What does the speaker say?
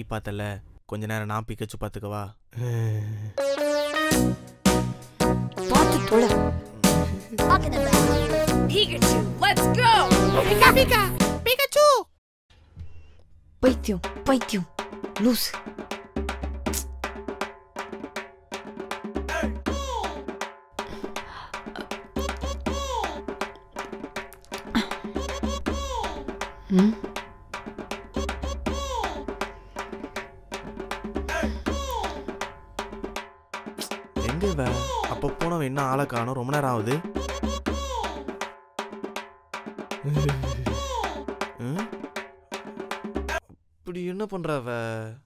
பார்த்தல கொஞ்ச நேரம் நான் பிக்கச்சு பார்த்துக்கவா பார்த்து தொலை Up in the back. Pikachu, let's go! பைத்தியம் பைத்தியம் லூஸ் ம் எங்க இவ அப்ப போனவன் என்ன ஆளை காணோம் ரொம்ப நேரம் ஆகுது ம்? இப்படி என்ன பண்ற அவ